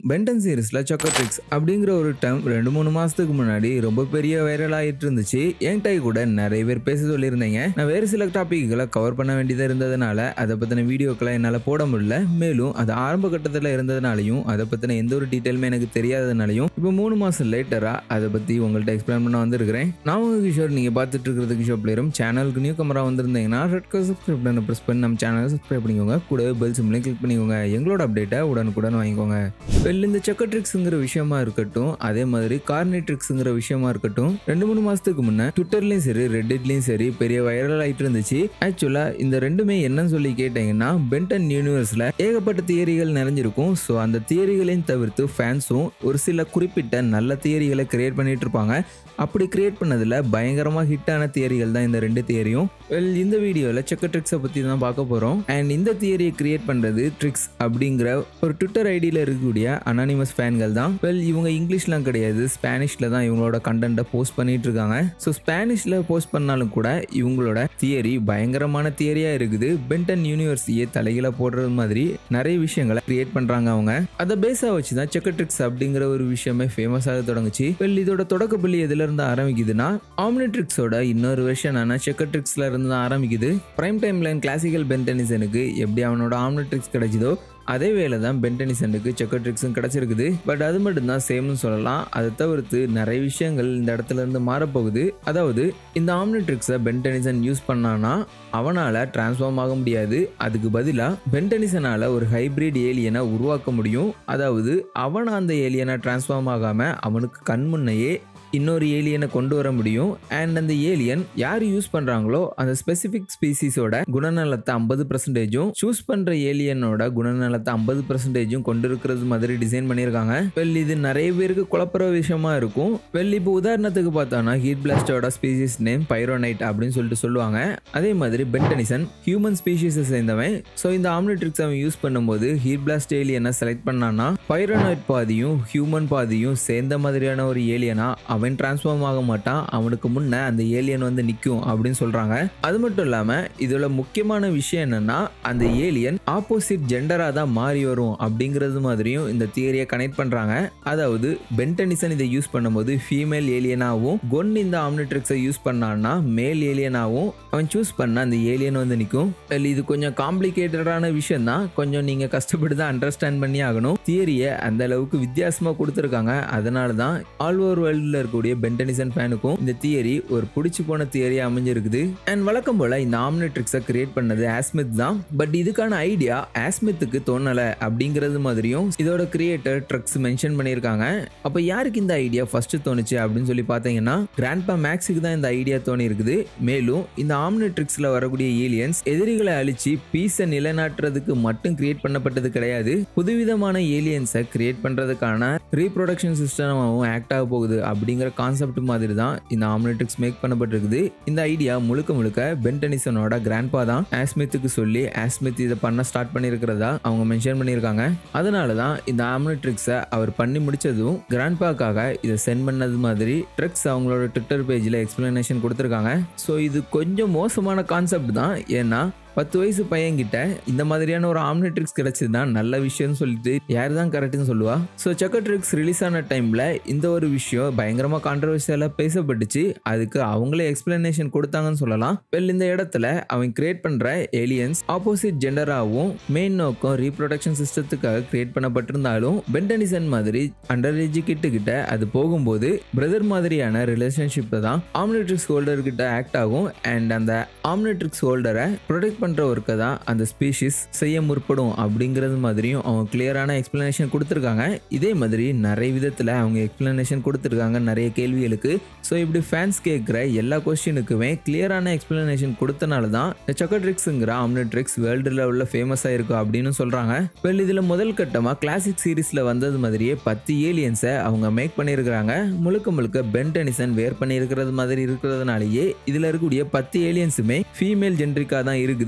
Ben 10 சீரிஸ்ல சொக்கட்ரிக்ஸ் அப்படிங்கிற ஒரு time ரெண்டு மூணு மாசத்துக்கு முன்னாடி ரொம்ப பெரிய வைரல் ஆயிட்டு இருந்துச்சு என்கிட்ட கூட நிறைய பேர் பேச சொல்லியிருந்தீங்க நான் வேறு சில டாபிக்களை கவர் பண்ண வேண்டியதாக இருந்ததுனால அதை பற்றின வீடியோக்களை என்னால் போட முடியல மேலும் அது ஆரம்ப கட்டத்தில் இருந்ததுனாலையும் அதை பற்றின எந்த ஒரு டீட்டெயிலுமே எனக்கு தெரியாததுனாலையும் இப்போ மூணு மாதம் லேட்டராக அதை பற்றி உங்கள்கிட்ட எக்ஸ்பிளைன் பண்ண வந்திருக்கிறேன் நான் உங்க கிஷோர் நீங்கள் பார்த்துட்டு இருக்கிறது கிஷோர் பிளேயரும் சேனலுக்கு நியூ கமரா வந்திருந்தீங்கன்னா ரெட் கலர் சப்ஸ்கிரைப் பண்ண ப்ரெஸ் பண்ணி நம்ம சேனலை சப்ஸ்கிரைப் பண்ணிக்கோங்க கூடவே பெல் சிம்லையும் கிளிக் பண்ணிக்கோங்க எங்களோட அப்டேட்டை உடனுக்குடன் வாங்கிக்கோங்க வெல் இந்த செக்கட்ரிக்ஸுங்கிற விஷயமா இருக்கட்டும் அதே மாதிரி கார்னெட்ரிக்ஸுங்கிற விஷயமா இருக்கட்டும் ரெண்டு மூணு மாசத்துக்கு முன்ன ட்விட்டர்லயும் சரி ரெட்டிட்லயும் சரி பெரிய வைரல் ஆயிட்டு இருந்துச்சு ஆக்சுவலா இந்த ரெண்டுமே என்னன்னு சொல்லி கேட்டீங்கன்னா பென்டன் யூனிவர்ஸ்ல ஏகப்பட்ட தியரிகள் நிறைஞ்சிருக்கும் ஸோ அந்த தியரிகளையும் தவிர்த்து ஃபேன்ஸும் ஒரு சில குறிப்பிட்ட நல்ல தியரிகளை கிரியேட் பண்ணிட்டு இருப்பாங்க அப்படி கிரியேட் பண்ணதுல பயங்கரமா ஹிட்டான தியரிகள் தான் இந்த ரெண்டு தியரியும் வெல் இந்த வீடியோவில் செக்க ட்ரிக்ஸை பற்றி தான் பார்க்க போகிறோம் அண்ட் இந்த தியரியை கிரியேட் பண்ணுறது ட்ரிக்ஸ் அப்படிங்கிற ஒரு ட்விட்டர் ஐடியில் இருக்கக்கூடிய அனானிமஸ் ஃபேன்கள் தான் வெல் இவங்க இங்கிலீஷ்லாம் கிடையாது ஸ்பானிஷில் தான் இவங்களோட கண்டென்ட்டை போஸ்ட் பண்ணிட்டு இருக்காங்க ஸோ ஸ்பானிஷில் போஸ்ட் பண்ணாலும் கூட இவங்களோட தியரி பயங்கரமான தியரியாக இருக்குது பென்டன் யூனிவர்சிட்டியை தலையில போடுறது மாதிரி நிறைய விஷயங்களை கிரியேட் பண்ணுறாங்க அவங்க அதை பேஸாக வச்சு தான் செக்க ட்ரிக்ஸ் அப்படிங்கிற ஒரு விஷயமே ஃபேமஸ் ஆக தொடங்குச்சு வெல் இதோட தொடக்க புள்ளி எதுல இருந்து ஆரம்பிக்குதுன்னா ஆம்னிட்ரிக்ஸோட இன்னொரு வெர்ஷனான செக்க ட்ரிக்ஸ்ல இருந்து தான் ஆரம்பிக்குது பிரைம் டைம் லைன் கிளாசிக்கல் பென்டனிசனுக்கு எப்படி அவனோட ஆம்னிட்ரிக்ஸ் கிடைச்சதோ அதே வேலை தான் பென்டனிசனுக்கு செக்கட்ரிக்ஸும் கிடச்சிருக்குது பட் அது மட்டும்தான் சேம்னு சொல்லலாம் அதை தவிர்த்து நிறைய விஷயங்கள் இந்த இடத்துல இருந்து மாறப்போகுது அதாவது இந்த ஆம்னிட்ரிக்ஸை பென்டனிசன் யூஸ் பண்ணானா அவனால் டிரான்ஸ்ஃபார்ம் ஆக முடியாது அதுக்கு பதிலாக பென்டனிசனால் ஒரு ஹைப்ரிட் ஏலியனை உருவாக்க முடியும் அதாவது அவன் அந்த ஏலியனை டிரான்ஸ்ஃபார்ம் ஆகாமல் அவனுக்கு கண் முன்னையே இன்னொரு ஏலியனை கொண்டு வர முடியும் அண்ட் அந்த ஏலியன் யார் யூஸ் பண்றாங்களோ அந்த ஸ்பெசிபிக் ஸ்பீசிஸோட குணநலத்தை ஐம்பது பர்சன்டேஜும் சூஸ் பண்ற ஏலியனோட குணநலத்தை ஐம்பது பர்சன்டேஜும் கொண்டு இருக்கிறது மாதிரி டிசைன் பண்ணியிருக்காங்க வெல் இது நிறைய பேருக்கு குழப்பற விஷயமா இருக்கும் வெல் இப்போ உதாரணத்துக்கு பார்த்தோம்னா ஹீட் பிளாஸ்டோட ஸ்பீசிஸ் நேம் பைரோனைட் அப்படின்னு சொல்லிட்டு சொல்லுவாங்க அதே மாதிரி பென்டனிசன் ஹியூமன் ஸ்பீசிஸை சேர்ந்தவன் ஸோ இந்த ஆம்னிட்ரிக்ஸ் அவன் யூஸ் பண்ணும்போது ஹீட் பிளாஸ்ட் ஏலியனை செலக்ட் பண்ணான்னா பைரோனைட் பாதியும் ஹியூமன் பாதியும் சேர்ந்த மாதிரியான ஒரு ஏலியனா அவன் டிரான்ஸ்ஃபார்ம் ஆக மாட்டான் அவனுக்கு முன்ன அந்த ஏலியன் வந்து நிற்கும் அப்படின்னு சொல்றாங்க அது மட்டும் இல்லாம இதுல முக்கியமான விஷயம் என்னன்னா அந்த ஏலியன் ஆப்போசிட் ஜெண்டரா தான் மாறி வரும் அப்படிங்கிறது மாதிரியும் இந்த தியரியை கனெக்ட் பண்றாங்க அதாவது பென்டனிசன் இதை யூஸ் பண்ணும்போது ஃபீமேல் ஏலியனாகவும் கொன் இந்த ஆம்னிட்ரிக்ஸை யூஸ் பண்ணான்னா மேல் ஏலியனாகவும் அவன் சூஸ் பண்ண அந்த ஏலியன் வந்து நிற்கும் இது கொஞ்சம் காம்ப்ளிகேட்டடான விஷயம் தான் கொஞ்சம் நீங்க கஷ்டப்பட்டு தான் அண்டர்ஸ்டாண்ட் பண்ணி ஆகணும் தியரியை அந்த அளவுக்கு வித்தியாசமா கொடுத்துருக்காங்க அதனால தான் ஆல் ஓவர் வேர்ல்டில் இருக்கக்கூடிய பென்டனிசன் ஃபேனுக்கும் இந்த தியரி ஒரு பிடிச்சி போன தியரியா அமைஞ்சிருக்குது அண்ட் வழக்கம் போல இந்த ஆம்னிட்ரிக்ஸை கிரியேட் பண்ணது ஆஸ்மித் தான் பட் இதுக்கான ஐடியா ஆஸ்மித்துக்கு தோணல அப்படிங்கிறது மாதிரியும் இதோட கிரியேட்டர் ட்ரக்ஸ் மென்ஷன் பண்ணியிருக்காங்க அப்போ யாருக்கு இந்த ஐடியா ஃபர்ஸ்ட் தோணுச்சு அப்படின்னு சொல்லி பார்த்தீங்கன்னா கிராண்ட்பா மேக்ஸுக்கு தான் இந்த ஐடியா தோணி இருக்குது மேலும் இந்த ஆம்னிட்ரிக்ஸ்ல வரக்கூடிய ஏலியன்ஸ் எதிரிகளை அழிச்சு பீஸை நிலைநாட்டுறதுக்கு மட்டும் கிரியேட் பண்ணப்பட்டது கிடையாது புதுவிதமான ஏலியன்ஸை கிரியேட் பண்றதுக்கான ரீப்ரொடக்ஷன் சிஸ்டமாகவும் ஆக்ட் ஆக போகுது அப்படிங்கிற கான்செப்ட் மாதிரி தான் இந்த ஆம்னிட்ரிக்ஸ் மேக் பண்ணப்பட்டிருக்குது இந்த ஐடியா முழுக்க முழுக்க பென்டனிசனோட கிராண்ட்பா தான் ஆஸ்மித்துக்கு சொல்லி ஆஸ்மித் இதை பண்ண ஸ்டார்ட் பண்ணியிருக்கிறதா அவங்க மென்ஷன் பண்ணியிருக்காங்க அதனால தான் இந்த ஆம்னிட்ரிக்ஸை அவர் பண்ணி முடிச்சதும் கிராண்ட்பாக்காக இதை சென்ட் பண்ணது மாதிரி ட்ரிக்ஸ் அவங்களோட ட்விட்டர் பேஜில் எக்ஸ்பிளனேஷன் கொடுத்துருக்காங்க ஸோ இது கொஞ்சம் மோசமான கான்செப்ட் தான் ஏன்னா பத்து வயசு பையன்கிட்ட இந்த மாதிரியான ஒரு ஆம்னிட்ரிக்ஸ் கிடைச்சதுன்னா நல்ல விஷயம்னு சொல்லிட்டு யார் தான் கரெக்ட்னு சொல்லுவா ஸோ செக்கட்ரிக்ஸ் ரிலீஸ் ஆன டைமில் இந்த ஒரு விஷயம் பயங்கரமாக கான்ட்ரவர்சியலாக பேசப்பட்டுச்சு அதுக்கு அவங்களே எக்ஸ்பிளனேஷன் கொடுத்தாங்கன்னு சொல்லலாம் வெல் இந்த இடத்துல அவன் கிரியேட் பண்ணுற ஏலியன்ஸ் ஆப்போசிட் ஜெண்டராகவும் மெயின் நோக்கம் ரீப்ரொடக்ஷன் சிஸ்டத்துக்காக கிரியேட் பண்ணப்பட்டிருந்தாலும் பென்டனிசன் மாதிரி அண்டர் எஜுகேட்டு கிட்ட அது போகும்போது பிரதர் மாதிரியான ரிலேஷன்ஷிப்பை தான் ஆம்னிட்ரிக்ஸ் ஹோல்டர் கிட்ட ஆக்ட் ஆகும் அண்ட் அந்த ஆம்னிட்ரிக்ஸ் ஹோல்டரை ப்ரொடெக்ட் பண்ணுற ஒர்க்கை தான் அந்த ஸ்பீஷிஸ் செய்ய முற்படும் அப்படிங்கிறது மாதிரியும் அவங்க கிளியரான எக்ஸ்பிளனேஷன் கொடுத்துருக்காங்க இதே மாதிரி நிறைய விதத்தில் அவங்க எக்ஸ்பிளனேஷன் கொடுத்துருக்காங்க நிறைய கேள்விகளுக்கு ஸோ இப்படி ஃபேன்ஸ் கேட்குற எல்லா கொஸ்டினுக்குமே கிளியரான எக்ஸ்பிளனேஷன் கொடுத்தனால தான் இந்த சக்கட்ரிக்ஸுங்கிற ஆம்னிட்ரிக்ஸ் வேர்ல்டு லெவலில் ஃபேமஸ் ஆயிருக்கு அப்படின்னு சொல்கிறாங்க வெல் இதில் முதல் கட்டமாக கிளாசிக் சீரீஸில் வந்தது மாதிரியே பத்து ஏலியன்ஸை அவங்க மேக் பண்ணியிருக்கிறாங்க முழுக்க முழுக்க பென்டனிசன் வேர் பண்ணியிருக்கிறது மாதிரி இருக்கிறதுனாலேயே இதில் இருக்கக்கூடிய பத்து ஏலியன்ஸுமே ஃபீமேல் ஜென்ரிக்காக தான் இருக்குது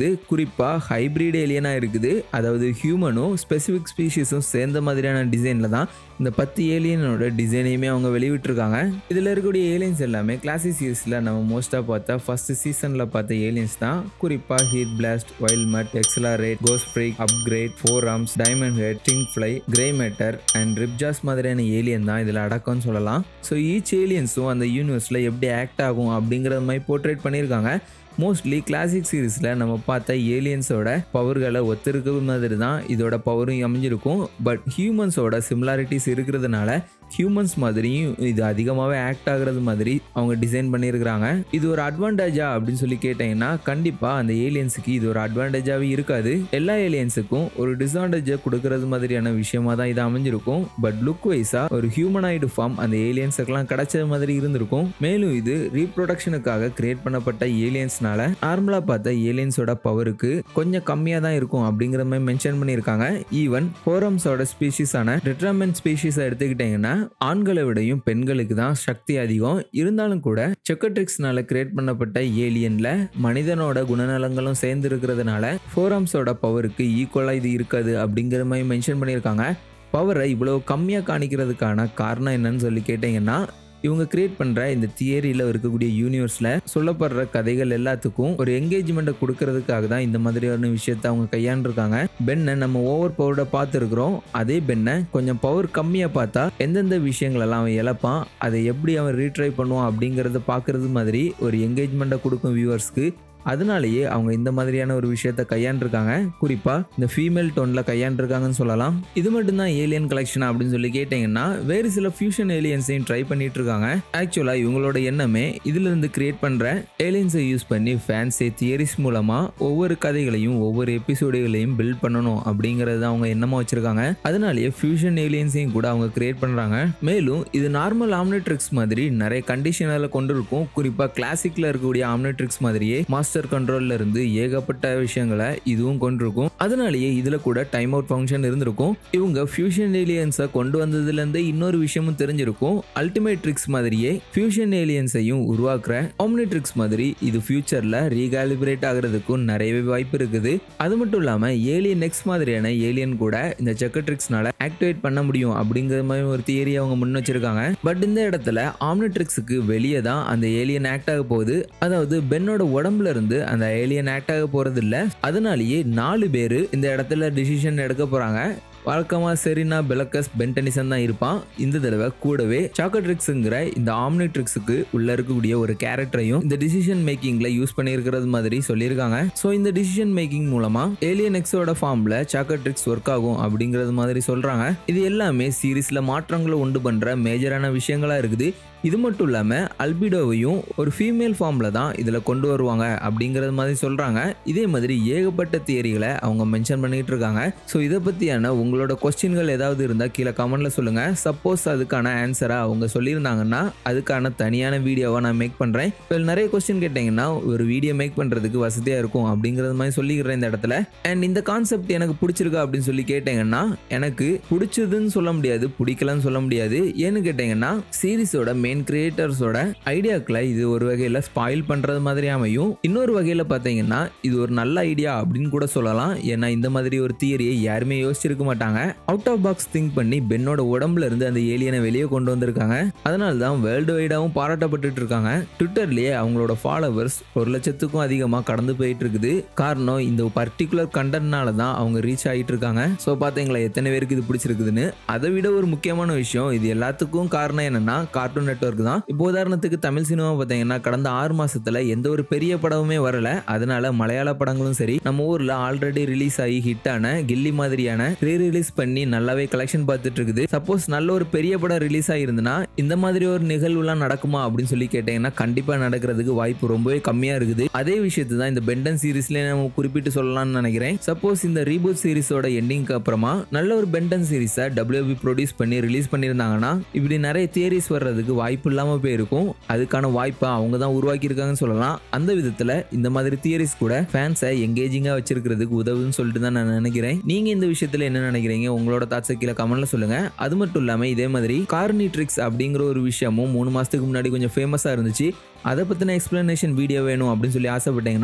குறிப்பாக ஹைப்ரிட் ஏலியனாக இருக்குது அதாவது ஹியூமனும் ஸ்பெசிஃபிக் ஸ்பீஷீஸும் சேர்ந்த மாதிரியான டிசைனில் தான் இந்த பத்து ஏலியனோட டிசைனையுமே அவங்க வெளிவிட்டிருக்காங்க இதில் இருக்கக்கூடிய ஏலியன்ஸ் எல்லாமே கிளாசிக் சீரீஸில் நம்ம மோஸ்ட்டாக பார்த்தா ஃபர்ஸ்ட் சீசனில் பார்த்த ஏலியன்ஸ் தான் குறிப்பாக heat Heatblast Wildmutt Accelerate Ghostfreak Upgrade Four Arms Diamondhead Stinkfly Grey Matter and Ripjaws மாதிரியான ஏலியன் தான் இதில் அடக்கம்னு சொல்லலாம் ஸோ ஈச் ஏலியன்ஸும் அந்த யூனிவர்ஸில் எப்படி ஆக்ட் ஆகும் அப்படிங்கிற மாதிரி போர்ட்ரேட் பண்ணியிருக்காங்க மோஸ்ட்லி கிளாசிக் சீரீஸில் நம்ம பார்த்த ஏலியன்ஸோட பவர்களை ஒத்திருக்க மாதிரி தான் இதோட பவரும் அமைஞ்சிருக்கும் பட் ஹியூமன்ஸோட சிமிலாரிட்டிஸ் இருக்கிறதுனால ஹியூமன்ஸ் மாதிரியும் இது அதிகமாகவே ஆக்ட் ஆகுறது மாதிரி அவங்க டிசைன் பண்ணியிருக்கிறாங்க இது ஒரு அட்வான்டேஜா அப்படின்னு சொல்லி கேட்டிங்கன்னா கண்டிப்பாக அந்த ஏலியன்ஸுக்கு இது ஒரு அட்வான்டேஜாகவே இருக்காது எல்லா ஏலியன்ஸுக்கும் ஒரு டிஸ்அட்வான்டேஜை கொடுக்கறது மாதிரியான விஷயமா தான் இது அமைஞ்சிருக்கும் பட் லுக் வைஸாக ஒரு ஹியூமனாய்டு ஃபார்ம் அந்த ஏலியன்ஸுக்கெல்லாம் கிடைச்சது மாதிரி இருந்திருக்கும் மேலும் இது ரீப்ரொடக்ஷனுக்காக கிரியேட் பண்ணப்பட்ட ஏலியன்ஸ்னால நார்மலாக பார்த்த ஏலியன்ஸோட பவருக்கு கொஞ்சம் கம்மியாக தான் இருக்கும் அப்படிங்கிற மாதிரி மென்ஷன் பண்ணியிருக்காங்க ஈவன் ஃபோரம்ஸோட ஸ்பீஷீஸான டெட்ராமென் ஸ்பீஷீஸை எடுத்துக்கிட்டிங்கன்னா ஆண்களை விடையும் பெண்களுக்கு தான் சக்தி அதிகம் இருந்தாலும் கூட செக்கட்ரிக்ஸ்னால கிரியேட் பண்ணப்பட்ட ஏலியன்ல மனிதனோட குணநலங்களும் சேர்ந்து இருக்கிறதுனால ஃபோரம்ஸோட பவருக்கு ஈக்குவலாக இது இருக்காது அப்படிங்கிற மாதிரி மென்ஷன் பண்ணியிருக்காங்க பவரை இவ்வளோ கம்மியாக காணிக்கிறதுக்கான காரணம் என்னன்னு சொல்லி கேட்டிங்கன்னா இவங்க கிரியேட் பண்ணுற இந்த தியரியில் இருக்கக்கூடிய யூனிவர்ஸில் சொல்லப்படுற கதைகள் எல்லாத்துக்கும் ஒரு என்கேஜ்மெண்ட்டை கொடுக்கறதுக்காக தான் இந்த மாதிரியான விஷயத்த அவங்க கையாண்டிருக்காங்க பென்னை நம்ம ஓவர் பவர்டை பார்த்துருக்குறோம் அதே பென்னை கொஞ்சம் பவர் கம்மியாக பார்த்தா எந்தெந்த விஷயங்களெல்லாம் அவன் இழப்பான் அதை எப்படி அவன் ரீட்ரை பண்ணுவான் அப்படிங்கிறத பார்க்கறது மாதிரி ஒரு என்கேஜ்மெண்ட்டை கொடுக்கும் வியூவர்ஸ்க்கு அதனாலேயே அவங்க இந்த மாதிரியான ஒரு விஷயத்த கையாண்டிருக்காங்க குறிப்பா இந்த ஃபீமேல் டோன்ல கையாண்டிருக்காங்கன்னு சொல்லலாம் இது மட்டும்தான் ஏலியன் கலெக்ஷன் அப்படின்னு சொல்லி கேட்டீங்கன்னா வேறு சில ஃபியூஷன் ஏலியன்ஸையும் ட்ரை பண்ணிட்டு இருக்காங்க ஆக்சுவலா இவங்களோட எண்ணமே இதுல இருந்து கிரியேட் பண்ற ஏலியன்ஸை யூஸ் பண்ணி ஃபேன்ஸே தியரிஸ் மூலமா ஒவ்வொரு கதைகளையும் ஒவ்வொரு எபிசோடுகளையும் பில்ட் பண்ணணும் அப்படிங்கறது தான் அவங்க எண்ணமா வச்சிருக்காங்க அதனாலேயே ஃபியூஷன் ஏலியன்ஸையும் கூட அவங்க கிரியேட் பண்றாங்க மேலும் இது நார்மல் ஆம்னெட்ரிக்ஸ் மாதிரி நிறைய கண்டிஷனில் கொண்டு இருக்கும் குறிப்பா கிளாசிக்ல இருக்கக்கூடிய ஆம்னெட்ரிக்ஸ் மாதிரியே மாஸ்டர் மாஸ்டர் கண்ட்ரோல்ல இருந்து ஏகப்பட்ட விஷயங்களை இதுவும் கொண்டிருக்கும் அதனாலேயே இதுல கூட டைம் அவுட் ஃபங்க்ஷன் இருந்திருக்கும் இவங்க ஃபியூஷன் ஏலியன்ஸை கொண்டு வந்ததுல இருந்தே இன்னொரு விஷயமும் தெரிஞ்சிருக்கும் அல்டிமேட் ட்ரிக்ஸ் மாதிரியே ஃபியூஷன் ஏலியன்ஸையும் உருவாக்குற ஆம்னிட்ரிக்ஸ் மாதிரி இது ஃபியூச்சர்ல ரீகாலிபிரேட் ஆகிறதுக்கும் நிறையவே வாய்ப்பு இருக்குது அது மட்டும் இல்லாம ஏலியன் நெக்ஸ்ட் மாதிரியான ஏலியன் கூட இந்த செக்கட்ரிக்ஸ்னால ஆக்டிவேட் பண்ண முடியும் அப்படிங்கிற மாதிரி ஒரு தியரி அவங்க முன் வச்சிருக்காங்க பட் இந்த இடத்துல ஆம்னிட்ரிக்ஸுக்கு வெளியே தான் அந்த ஏலியன் ஆக்ட் ஆக போகுது அதாவது பென்னோட உடம்புல இருந்து அந்த ஏலியன் ஆக்ட் ஆக போறது இல்ல அதனாலேயே நாலு பேர் இந்த இடத்துல டிசிஷன் எடுக்க போறாங்க வழக்கமாக செரினா பெலக்கஸ் பென்டனிசன் தான் இருப்பான் இந்த தடவை கூடவே சாக்கட்ரிக்ஸுங்கிற இந்த ஆம்னிட்ரிக்ஸுக்கு உள்ள இருக்கக்கூடிய ஒரு கேரக்டரையும் இந்த டிசிஷன் மேக்கிங்ல யூஸ் பண்ணியிருக்கிறது மாதிரி சொல்லியிருக்காங்க ஸோ இந்த டிசிஷன் மேக்கிங் மூலமா ஏலியன் எக்ஸோட ஃபார்ம்ல சாக்கட்ரிக்ஸ் ஒர்க் ஆகும் அப்படிங்கிறது மாதிரி சொல்றாங்க இது எல்லாமே சீரீஸ்ல மாற்றங்களை உண்டு பண்ற மேஜரான விஷயங்களா இருக்குது இது மட்டும் இல்லாமல் அல்பிடோவையும் ஒரு ஃபீமேல் ஃபார்மில் தான் இதில் கொண்டு வருவாங்க அப்படிங்கிறது மாதிரி சொல்கிறாங்க இதே மாதிரி ஏகப்பட்ட தியரிகளை அவங்க மென்ஷன் பண்ணிட்டு இருக்காங்க ஸோ இதை பற்றியான உங்களோட கொஸ்டின்கள் ஏதாவது இருந்தால் கீழே கமெண்ட்டில் சொல்லுங்கள் சப்போஸ் அதுக்கான ஆன்சரை அவங்க சொல்லியிருந்தாங்கன்னா அதுக்கான தனியான வீடியோவை நான் மேக் பண்ணுறேன் இப்போ நிறைய கொஸ்டின் கேட்டிங்கன்னா ஒரு வீடியோ மேக் பண்ணுறதுக்கு வசதியாக இருக்கும் அப்படிங்கிறது மாதிரி சொல்லிக்கிறேன் இந்த இடத்துல அண்ட் இந்த கான்செப்ட் எனக்கு பிடிச்சிருக்கா அப்படின்னு சொல்லி கேட்டிங்கன்னா எனக்கு பிடிச்சதுன்னு சொல்ல முடியாது பிடிக்கலன்னு சொல்ல முடியாது ஏன்னு கேட்டிங்கன்னா சீரிஸோட மெயின் கிரியேட்டர்ஸோட ஐடியாக்களை இது ஒரு வகையில் ஸ்பாயில் பண்ணுறது மாதிரி அமையும் இன்னொரு வகையில் பார்த்தீங்கன்னா இது ஒரு நல்ல ஐடியா அப்படின்னு கூட சொல்லலாம் ஏன்னா இந்த மாதிரி ஒரு தியரியை யாருமே யோசிச்சிருக்க மாட்டாங்க அவுட் ஆஃப் பாக்ஸ் திங்க் பண்ணி பென்னோட உடம்புல இருந்து அந்த ஏலியனை வெளியே கொண்டு வந்திருக்காங்க அதனால தான் வேர்ல்டு வைடாகவும் பாராட்டப்பட்டுட்டு இருக்காங்க ட்விட்டர்லேயே அவங்களோட ஃபாலோவர்ஸ் ஒரு லட்சத்துக்கும் அதிகமாக கடந்து போயிட்டு இருக்குது காரணம் இந்த பர்டிகுலர் கண்டென்ட்னால தான் அவங்க ரீச் ஆகிட்டு இருக்காங்க ஸோ பார்த்தீங்களா எத்தனை பேருக்கு இது பிடிச்சிருக்குதுன்னு அதை விட ஒரு முக்கியமான விஷயம் இது எல்லாத்துக்கும் காரணம் என்னன்னா கார்ட்டூன் நெட்ஒர்க் தான் இப்போ உதாரணத்துக்கு தமிழ் சினிமா பார்த்தீங்கன்னா கடந்த ஆறு மாசத்துல எந்த ஒரு பெரிய படமுமே வரல அதனால மலையாள படங்களும் சரி நம்ம ஊர்ல ஆல்ரெடி ரிலீஸ் ஆகி ஹிட் ஆன கில்லி மாதிரியான ரீ ரிலீஸ் பண்ணி நல்லாவே கலெக்ஷன் பார்த்துட்டு இருக்குது சப்போஸ் நல்ல ஒரு பெரிய படம் ரிலீஸ் ஆயிருந்ததுன்னா இந்த மாதிரி ஒரு நிகழ்வுலாம் நடக்குமா அப்படின்னு சொல்லி கேட்டீங்கன்னா கண்டிப்பா நடக்கிறதுக்கு வாய்ப்பு ரொம்பவே கம்மியா இருக்குது அதே விஷயத்தை தான் இந்த பெண்டன் சீரீஸ்ல நம்ம குறிப்பிட்டு சொல்லலாம்னு நினைக்கிறேன் சப்போஸ் இந்த ரீபூட் சீரிஸோட எண்டிங்க்கு அப்புறமா நல்ல ஒரு பெண்டன் சீரிஸை டபிள்யூபி ப்ரொடியூஸ் பண்ணி ரிலீஸ் பண்ணியிருந்தாங்கன்னா இப்படி நிறைய தியரிஸ் வர்றதுக்கு வாய்ப்பு இல்லாமல் போயிருக்கும் அதுக்கான வாய்ப்பை அவங்க தான் உருவாக்கியிருக்காங்கன்னு சொல்லலாம் அந்த விதத்தில் இந்த மாதிரி தியரிஸ் கூட ஃபேன்ஸை எங்கேஜிங்காக வச்சிருக்கிறதுக்கு உதவுன்னு சொல்லிட்டு தான் நான் நினைக்கிறேன் நீங்கள் இந்த விஷயத்தில் என்ன நினைக்கிறீங்க உங்களோட தாட்ஸை கீழே கமெண்ட்ல சொல்லுங்க அது மட்டும் இல்லாமல் இதே மாதிரி கார்னி ட்ரிக்ஸ் அப்படிங்கிற ஒரு விஷயமும் மூணு மாதத்துக்கு முன்னாடி கொஞ்சம் ஃபேமஸாக இருந்துச்சு அதை பற்றின எக்ஸ்பிளனேஷன் வீடியோ வேணும் அப்படின்னு சொல்லி ஆசைப்பட்டீங்கன்னா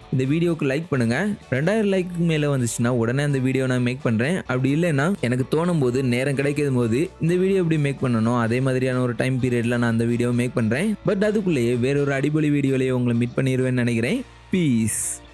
இந்த வீடியோக்கு லைக் பண்ணுங்க ரெண்டாயிரம் லைக்கு மேலே வந்துச்சுன்னா உடனே அந்த வீடியோ நான் மேக் பண்ணுறேன் அப்படி இல்லைன்னா எனக்கு தோணும் போது நேரம் கிடைக்கும் போது இந்த வீடியோ எப்படி மேக் பண்ணணும் அதே மாதிரியான ஒரு டைம் பீரியடில் நான் அந்த வீடியோ மேக் பண்ணுறேன் பட் அதுக்குள்ளேயே வேற ஒரு அடிப்பொலி வீடியோலேயே உங்களை மீட் பண்ணிடுவேன்னு நினைக்கிறேன் பீஸ்